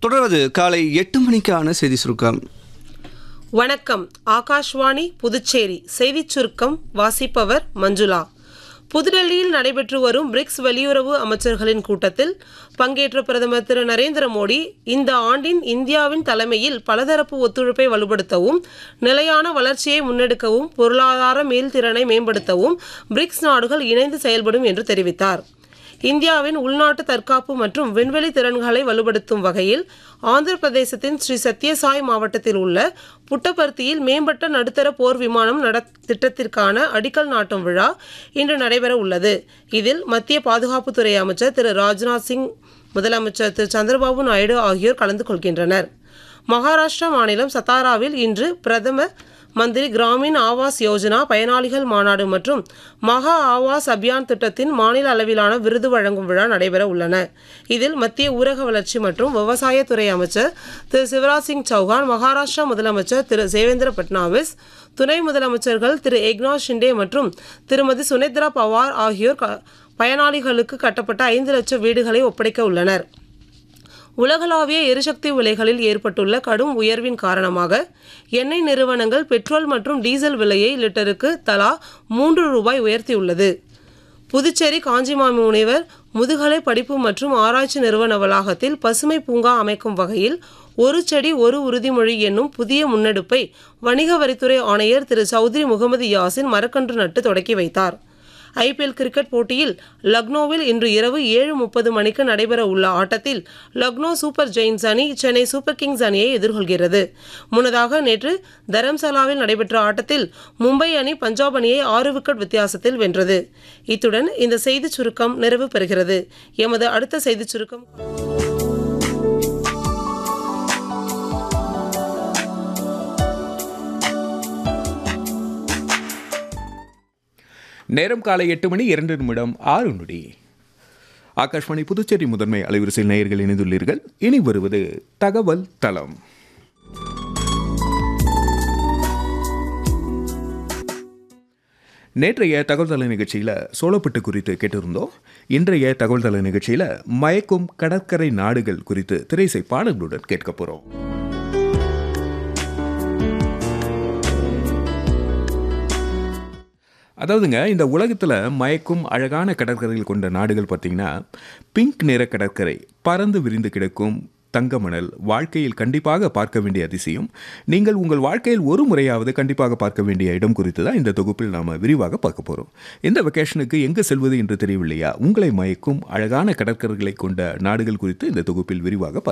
தொடர்வது காலை எட்டு மணிக்கான செய்தி சுருக்கம் வணக்கம் ஆகாஷ்வாணி புதுச்சேரி செய்திச் சுருக்கம் வாசிப்பவர் மஞ்சுளா புதுடெல்லியில் நடைபெற்று வரும் பிரிக்ஸ் வெளியுறவு அமைச்சர்களின் கூட்டத்தில் பங்கேற்ற பிரதமர் திரு நரேந்திர மோடி இந்த ஆண்டின் இந்தியாவின் தலைமையில் பலதரப்பு ஒத்துழைப்பை வலுப்படுத்தவும் நிலையான வளர்ச்சியை முன்னெடுக்கவும் பொருளாதார மீள்திறனை மேம்படுத்தவும் பிரிக்ஸ் நாடுகள் இணைந்து செயல்படும் என்று தெரிவித்தார் இந்தியாவின் உள்நாட்டு தற்காப்பு மற்றும் விண்வெளி திறன்களை வலுப்படுத்தும் வகையில் ஆந்திர பிரதேசத்தின் ஸ்ரீ சத்யசாய் மாவட்டத்தில் உள்ள புட்டபர்த்தியில் மேம்பட்ட நடுத்தர போர் விமானம் நட திட்டத்திற்கான அடிக்கல் நாட்டும் விழா இன்று நடைபெற உள்ளது இதில் மத்திய பாதுகாப்புத்துறை அமைச்சர் திரு ராஜ்நாத் சிங் முதலமைச்சர் திரு சந்திரபாபு நாயுடு ஆகியோர் கலந்து கொள்கின்றனர் மகாராஷ்டிரா மாநிலம் சத்தாராவில் இன்று பிரதமர் மந்திரி கிராமின் ஆவாஸ் யோஜனா பயனாளிகள் மாநாடு மற்றும் மகா ஆவாஸ் அபியான் திட்டத்தின் மாநில அளவிலான விருது வழங்கும் விழா நடைபெற உள்ளன இதில் மத்திய ஊரக வளர்ச்சி மற்றும் விவசாயத்துறை அமைச்சர் திரு சிவராஜ் சிங் சௌகான் மகாராஷ்டிரா முதலமைச்சர் திரு தேவேந்திர பட்னாவிஸ் துணை முதலமைச்சர்கள் திரு ஏக்நாத் ஷிண்டே மற்றும் திருமதி சுனேத்ரா பவார் ஆகியோர் க- பயனாளிகளுக்கு கட்டப்பட்ட ஐந்து லட்சம் வீடுகளை ஒப்படைக்க உள்ளனர் உலகளாவிய எரிசக்தி விலைகளில் ஏற்பட்டுள்ள கடும் உயர்வின் காரணமாக எண்ணெய் நிறுவனங்கள் பெட்ரோல் மற்றும் டீசல் விலையை லிட்டருக்கு தலா மூன்று ரூபாய் உயர்த்தியுள்ளது புதுச்சேரி காஞ்சிமாமி முனைவர் முதுகலை படிப்பு மற்றும் ஆராய்ச்சி நிறுவன வளாகத்தில் பசுமை பூங்கா அமைக்கும் வகையில் ஒரு செடி ஒரு உறுதிமொழி என்னும் புதிய முன்னெடுப்பை வணிக வரித்துறை ஆணையர் திரு சௌத்ரி முகமது யாசின் மரக்கன்று நட்டு தொடக்கி வைத்தார் ஐபிஎல் கிரிக்கெட் போட்டியில் லக்னோவில் இன்று இரவு ஏழு முப்பது மணிக்கு நடைபெற உள்ள ஆட்டத்தில் லக்னோ சூப்பர் ஜெயின்ஸ் அணி சென்னை சூப்பர் கிங்ஸ் அணியை எதிர்கொள்கிறது முன்னதாக நேற்று தரம்சாலாவில் நடைபெற்ற ஆட்டத்தில் மும்பை அணி பஞ்சாப் அணியை ஆறு விக்கெட் வித்தியாசத்தில் வென்றது இத்துடன் இந்த செய்திச் சுருக்கம் நிறைவு பெறுகிறது எமது அடுத்த செய்திச் சுருக்கம் நேரம் காலை எட்டு மணி இரண்டு நிமிடம் ஆறு நொடி ஆகாஷ்வாணி புதுச்சேரி முதன்மை அலைவரிசையில் நேயர்கள் இணைந்துள்ளீர்கள் இனி வருவது தகவல் தளம் நேற்றைய தகவல் தள நிகழ்ச்சியில் சோளப்பட்டு குறித்து கேட்டிருந்தோம் இன்றைய தகவல் தள நிகழ்ச்சியில் மயக்கும் கடற்கரை நாடுகள் குறித்து திரைசை பாடல்களுடன் கேட்க போகிறோம் அதாவதுங்க இந்த உலகத்தில் மயக்கும் அழகான கடற்கரைகள் கொண்ட நாடுகள் பார்த்தீங்கன்னா பிங்க் நிற கடற்கரை பறந்து விரிந்து கிடக்கும் தங்கமணல் வாழ்க்கையில் கண்டிப்பாக பார்க்க வேண்டிய அதிசயம் நீங்கள் உங்கள் வாழ்க்கையில் ஒரு முறையாவது கண்டிப்பாக பார்க்க வேண்டிய இடம் குறித்து தான் இந்த தொகுப்பில் நாம் விரிவாக பார்க்க போகிறோம் இந்த வெக்கேஷனுக்கு எங்கே செல்வது என்று தெரியவில்லையா உங்களை மயக்கும் அழகான கடற்கரைகளை கொண்ட நாடுகள் குறித்து இந்த தொகுப்பில் விரிவாக பார்க்க